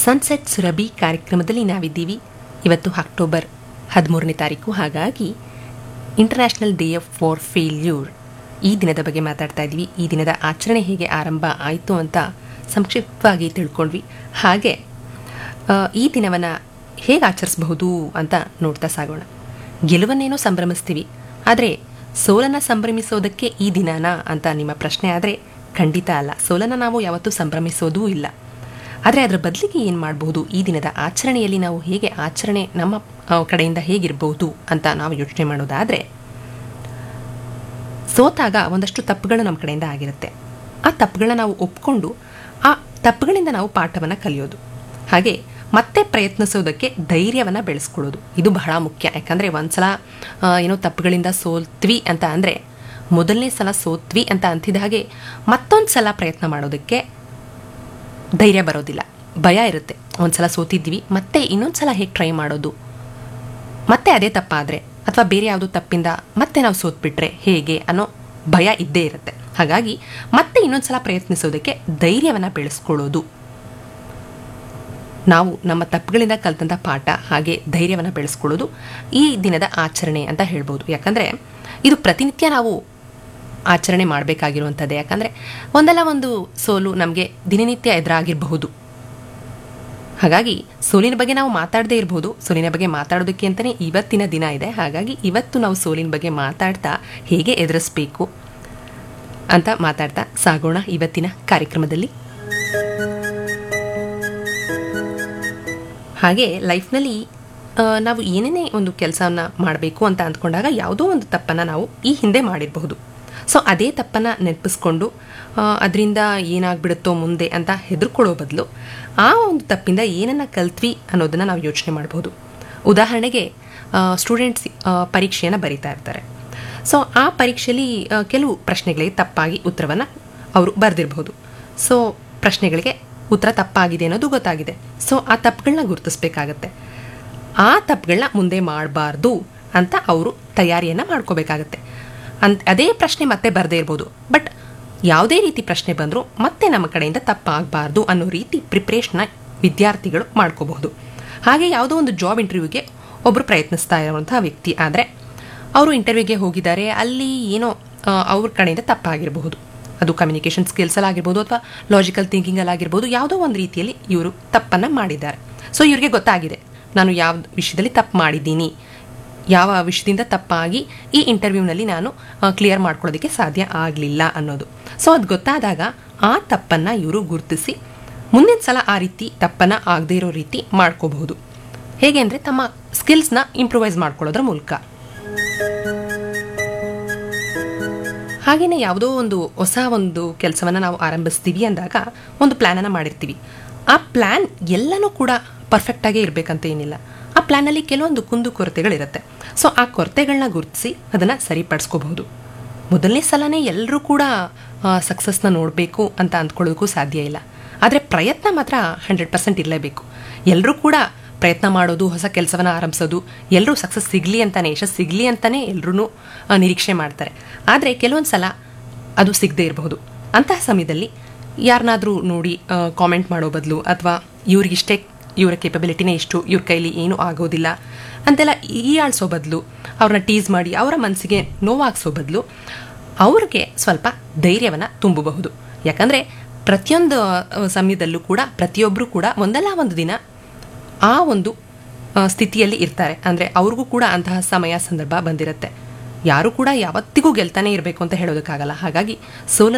sunset Surabhi ಕಾರ್ಯಕ್ರಮದಲ್ಲಿ ನಾವಿದ್ದೀವಿ ಇವತ್ತು ಅಕ್ಟೋಬರ್ ಹದಿಮೂರನೇ ತಾರೀಕು ಹಾಗಾಗಿ international day of for failure ಈ ದಿನದ ಬಗ್ಗೆ ಮಾತಾಡ್ತಾ ಇದ್ವಿ ಈ ದಿನದ ಆಚರಣೆ ಹೇಗೆ ಆರಂಭ ಆಯಿತು ಅಂತ ಸಂಕ್ಷಿಪ್ತವಾಗಿ ತಿಳ್ಕೊಂಡ್ವಿ ಹಾಗೆ ಆ, ಈ ದಿನವನ್ನು ಹೇಗೆ ಆಚರಿಸಬಹುದು ಅಂತ ನೋಡ್ತಾ ಸಾಗೋಣ ಗೆಲುವನ್ನೇನೋ ಸಂಭ್ರಮಿಸ್ತೀವಿ ಆದರೆ ಸೋಲನ್ನು ಸಂಭ್ರಮಿಸೋದಕ್ಕೆ ಈ ದಿನನಾ ಅಂತ ನಿಮ್ಮ ಪ್ರಶ್ನೆ ಆದರೆ ಖಂಡಿತ ಅಲ್ಲ ಸೋಲನ್ನು ನಾವು ಯಾವತ್ತೂ ಸಂಭ್ರಮಿಸೋದೂ ಇಲ್ಲ ಆದರೆ ಅದರ ಬದಲಿಗೆ ಏನು ಮಾಡಬಹುದು ಈ ದಿನದ ಆಚರಣೆಯಲ್ಲಿ ನಾವು ಹೇಗೆ ಆಚರಣೆ ನಮ್ಮ ಆ, ಕಡೆಯಿಂದ ಹೇಗಿರಬಹುದು ಅಂತ ನಾವು ಯೋಚನೆ ಮಾಡೋದಾದರೆ ಸೋತಾಗ ಒಂದಷ್ಟು ತಪ್ಪುಗಳು ನಮ್ಮ ಕಡೆಯಿಂದ ಆಗಿರುತ್ತೆ ಆ ತಪ್ಪುಗಳನ್ನ ನಾವು ಒಪ್ಕೊಂಡು ಆ ತಪ್ಪುಗಳಿಂದ ನಾವು ಪಾಠವನ್ನು ಕಲಿಯೋದು ಹಾಗೆ ಮತ್ತೆ ಪ್ರಯತ್ನಿಸೋದಕ್ಕೆ ಧೈರ್ಯವನ್ನು ಬೆಳೆಸ್ಕೊಳ್ಳೋದು ಇದು ಬಹಳ ಮುಖ್ಯ ಯಾಕಂದರೆ ಒಂದ್ಸಲ ಆ, ಏನೋ ತಪ್ಪುಗಳಿಂದ ಸೋಲ್ತ್ವಿ ಅಂತ ಅಂದರೆ ಮೊದಲನೇ ಸಲ ಸೋತ್ವಿ ಅಂತ ಅಂತಿದ ಹಾಗೆ ಮತ್ತೊಂದು ಸಲ ಪ್ರಯತ್ನ ಮಾಡೋದಕ್ಕೆ ಧೈರ್ಯ ಬರೋದಿಲ್ಲ ಭಯ ಇರುತ್ತೆ ಒಂದ್ಸಲ ಸೋತಿದ್ವಿ ಮತ್ತೆ ಇನ್ನೊಂದು ಸಲ ಹೇಗೆ ಟ್ರೈ ಮಾಡೋದು ಮತ್ತೆ ಅದೇ ತಪ್ಪಾದರೆ ಅಥವಾ ಬೇರೆ ಯಾವುದೋ ತಪ್ಪಿಂದ ಮತ್ತೆ ನಾವು ಸೋತ್ಬಿಟ್ರೆ ಹೇಗೆ ಅನ್ನೋ ಭಯ ಇದ್ದೇ ಇರುತ್ತೆ ಹಾಗಾಗಿ ಮತ್ತೆ ಇನ್ನೊಂದು ಸಲ ಪ್ರಯತ್ನಿಸೋದಕ್ಕೆ ಧೈರ್ಯವನ್ನು ಬೆಳೆಸ್ಕೊಳ್ಳೋದು ನಾವು ನಮ್ಮ ತಪ್ಪುಗಳಿಂದ ಕಲ್ತಂಥ ಪಾಠ ಹಾಗೆ ಧೈರ್ಯವನ್ನು ಬೆಳೆಸ್ಕೊಳ್ಳೋದು ಈ ದಿನದ ಆಚರಣೆ ಅಂತ ಹೇಳ್ಬೋದು ಯಾಕಂದರೆ ಇದು ಪ್ರತಿನಿತ್ಯ ನಾವು ಆಚರಣೆ ಮಾಡಬೇಕಾಗಿರುವಂಥದ್ದೇ ಯಾಕಂದರೆ ಒಂದಲ್ಲ ಒಂದು ಸೋಲು ನಮಗೆ ದಿನನಿತ್ಯ ಎದುರಾಗಿರಬಹುದು ಹಾಗಾಗಿ ಸೋಲಿನ ಬಗ್ಗೆ ನಾವು ಮಾತಾಡದೇ ಇರಬಹುದು ಸೋಲಿನ ಬಗ್ಗೆ ಮಾತಾಡೋದಕ್ಕೆ ಅಂತಲೇ ಇವತ್ತಿನ ದಿನ ಇದೆ ಹಾಗಾಗಿ ಇವತ್ತು ನಾವು ಸೋಲಿನ ಬಗ್ಗೆ ಮಾತಾಡ್ತಾ ಹೇಗೆ ಎದುರಿಸ್ಬೇಕು ಅಂತ ಮಾತಾಡ್ತಾ ಸಾಗೋಣ ಇವತ್ತಿನ ಕಾರ್ಯಕ್ರಮದಲ್ಲಿ ಹಾಗೆ ಲೈಫ್ನಲ್ಲಿ ಆ, ನಾವು ಏನೇನೇ ಒಂದು ಕೆಲಸವನ್ನು ಮಾಡಬೇಕು ಅಂತ ಅಂದ್ಕೊಂಡಾಗ ಯಾವುದೋ ಒಂದು ತಪ್ಪನ್ನು ನಾವು ಈ ಹಿಂದೆ ಮಾಡಿರಬಹುದು ಸೊ ಅದೇ ತಪ್ಪನ್ನು ನೆನಪಿಸ್ಕೊಂಡು ಅದರಿಂದ ಏನಾಗ್ಬಿಡುತ್ತೋ ಮುಂದೆ ಅಂತ ಹೆದರ್ಕೊಳ್ಳೋ ಬದಲು ಆ ಒಂದು ತಪ್ಪಿಂದ ಏನನ್ನು ಕಲ್ತ್ವಿ ಅನ್ನೋದನ್ನು ನಾವು ಯೋಚನೆ ಮಾಡ್ಬೋದು ಉದಾಹರಣೆಗೆ ಸ್ಟೂಡೆಂಟ್ಸ್ ಪರೀಕ್ಷೆಯನ್ನು ಬರೀತಾ ಇರ್ತಾರೆ ಸೊ ಆ ಪರೀಕ್ಷೆಯಲ್ಲಿ ಆ, ಕೆಲವು ಪ್ರಶ್ನೆಗಳಿಗೆ ತಪ್ಪಾಗಿ ಉತ್ತರವನ್ನು ಅವರು ಬರೆದಿರಬಹುದು ಸೊ ಪ್ರಶ್ನೆಗಳಿಗೆ ಉತ್ತರ ತಪ್ಪಾಗಿದೆ ಅನ್ನೋದು ಗೊತ್ತಾಗಿದೆ ಸೊ ಆ ತಪ್ಪುಗಳನ್ನ ಗುರುತಿಸ್ಬೇಕಾಗತ್ತೆ ಆ ತಪ್ಪುಗಳನ್ನ ಮುಂದೆ ಮಾಡಬಾರ್ದು ಅಂತ ಅವರು ತಯಾರಿಯನ್ನು ಮಾಡ್ಕೋಬೇಕಾಗತ್ತೆ ಅಂತ್ ಅದೇ ಪ್ರಶ್ನೆ ಮತ್ತೆ ಬರದೇ ಇರ್ಬೋದು ಬಟ್ ಯಾವುದೇ ರೀತಿ ಪ್ರಶ್ನೆ ಬಂದರೂ ಮತ್ತೆ ನಮ್ಮ ಕಡೆಯಿಂದ ತಪ್ಪಾಗಬಾರ್ದು ಅನ್ನೋ ರೀತಿ ಪ್ರಿಪ್ರೇಷನ್ನ ವಿದ್ಯಾರ್ಥಿಗಳು ಮಾಡ್ಕೋಬಹುದು ಹಾಗೆ ಯಾವುದೋ ಒಂದು ಜಾಬ್ ಇಂಟರ್ವ್ಯೂಗೆ ಒಬ್ಬರು ಪ್ರಯತ್ನಿಸ್ತಾ ಇರುವಂಥ ವ್ಯಕ್ತಿ ಆದರೆ ಅವರು ಇಂಟರ್ವ್ಯೂಗೆ ಹೋಗಿದ್ದಾರೆ ಅಲ್ಲಿ ಏನೋ ಆ, ಅವ್ರ ಕಡೆಯಿಂದ ತಪ್ಪಾಗಿರಬಹುದು ಅದು ಕಮ್ಯುನಿಕೇಷನ್ ಸ್ಕಿಲ್ಸಲ್ಲಾಗಿರ್ಬೋದು ಅಥವಾ ಲಾಜಿಕಲ್ ಥಿಂಕಿಂಗಲ್ಲಾಗಿರ್ಬೋದು ಯಾವುದೋ ಒಂದು ರೀತಿಯಲ್ಲಿ ಇವರು ತಪ್ಪನ್ನು ಮಾಡಿದ್ದಾರೆ ಸೊ ಇವ್ರಿಗೆ ಗೊತ್ತಾಗಿದೆ ನಾನು ಯಾವ ವಿಷಯದಲ್ಲಿ ತಪ್ಪು ಮಾಡಿದ್ದೀನಿ ಯಾವ ವಿಷಯದಿಂದ ತಪ್ಪಾಗಿ ಈ ಇಂಟರ್ವ್ಯೂನಲ್ಲಿ ನಾನು ಕ್ಲಿಯರ್ ಮಾಡ್ಕೊಳ್ಳೋದಕ್ಕೆ ಸಾಧ್ಯ ಆಗಲಿಲ್ಲ ಅನ್ನೋದು ಸೊ ಅದು ಗೊತ್ತಾದಾಗ ಆ ತಪ್ಪನ್ನು ಇವರು ಗುರುತಿಸಿ ಮುಂದಿನ ಸಲ ಆ ರೀತಿ ತಪ್ಪನ್ನು ಆಗದೇ ಇರೋ ರೀತಿ ಮಾಡ್ಕೋಬಹುದು ಹೇಗೆ ಅಂದರೆ ತಮ್ಮ ಸ್ಕಿಲ್ಸ್ನ ಇಂಪ್ರೂವೈಸ್ ಮಾಡ್ಕೊಳ್ಳೋದ್ರ ಮೂಲಕ ಹಾಗೆಯೇ ಯಾವುದೋ ಒಂದು ಹೊಸ ಒಂದು ಕೆಲಸವನ್ನು ನಾವು ಆರಂಭಿಸ್ತೀವಿ ಅಂದಾಗ ಒಂದು ಪ್ಲ್ಯಾನನ್ನು ಮಾಡಿರ್ತೀವಿ ಆ ಪ್ಲ್ಯಾನ್ ಎಲ್ಲನೂ ಕೂಡ ಪರ್ಫೆಕ್ಟಾಗೇ ಇರಬೇಕಂತ ಏನಿಲ್ಲ ಆ ಪ್ಲ್ಯಾನಲ್ಲಿ ಕೆಲವೊಂದು ಕುಂದು ಕೊರತೆಗಳಿರುತ್ತೆ ಸೊ ಆ ಕೊರತೆಗಳನ್ನ ಗುರುತಿಸಿ ಅದನ್ನು ಸರಿಪಡಿಸ್ಕೋಬಹುದು ಮೊದಲನೇ ಸಲನೇ ಎಲ್ಲರೂ ಕೂಡ ಸಕ್ಸಸ್ನ ನೋಡಬೇಕು ಅಂತ ಅಂದ್ಕೊಳ್ಳೋದಕ್ಕೂ ಸಾಧ್ಯ ಇಲ್ಲ ಆದರೆ ಪ್ರಯತ್ನ ಮಾತ್ರ ಹಂಡ್ರೆಡ್ ಪರ್ಸೆಂಟ್ ಇರಲೇಬೇಕು ಎಲ್ಲರೂ ಕೂಡ ಪ್ರಯತ್ನ ಮಾಡೋದು ಹೊಸ ಕೆಲಸವನ್ನು ಆರಂಭಿಸೋದು ಎಲ್ಲರೂ ಸಕ್ಸಸ್ ಸಿಗಲಿ ಅಂತಾನೆ ಯಶಸ್ಸು ಸಿಗಲಿ ಅಂತಾನೆ ಎಲ್ಲರೂ ನಿರೀಕ್ಷೆ ಮಾಡ್ತಾರೆ ಆದರೆ ಕೆಲವೊಂದು ಸಲ ಅದು ಸಿಗದೇ ಇರಬಹುದು ಅಂತಹ ಸಮಯದಲ್ಲಿ ಯಾರನ್ನಾದರೂ ನೋಡಿ ಕಾಮೆಂಟ್ ಮಾಡೋ ಬದಲು ಅಥವಾ ಇವ್ರಿಗಿಷ್ಟೇ ಇವರ ಕೇಪಬಿಲಿಟಿನೇ ಇಷ್ಟು ಇವ್ರ ಕೈಲಿ ಏನೂ ಆಗೋದಿಲ್ಲ ಅಂತೆಲ್ಲ ಈಯಾಳಿಸೋ ಬದಲು ಅವ್ರನ್ನ ಟೀಸ್ ಮಾಡಿ ಅವರ ಮನಸ್ಸಿಗೆ ನೋವಾಗಿಸೋ ಬದಲು ಅವ್ರಿಗೆ ಸ್ವಲ್ಪ ಧೈರ್ಯವನ್ನು ತುಂಬಬಹುದು ಯಾಕಂದರೆ ಪ್ರತಿಯೊಂದು ಆ, ಸಮಯದಲ್ಲೂ ಕೂಡ ಪ್ರತಿಯೊಬ್ಬರು ಕೂಡ ಒಂದಲ್ಲ ಒಂದು ದಿನ ಆ ಒಂದು ಆ, ಸ್ಥಿತಿಯಲ್ಲಿ ಇರ್ತಾರೆ ಅಂದರೆ ಅವ್ರಿಗೂ ಕೂಡ ಅಂತಹ ಸಮಯ ಸಂದರ್ಭ ಬಂದಿರುತ್ತೆ ಯಾರು ಕೂಡ ಯಾವತ್ತಿಗೂ ಗೆಲ್ತಾನೆ ಇರಬೇಕು ಅಂತ ಹೇಳೋದಕ್ಕಾಗಲ್ಲ ಹಾಗಾಗಿ ಸೋಲ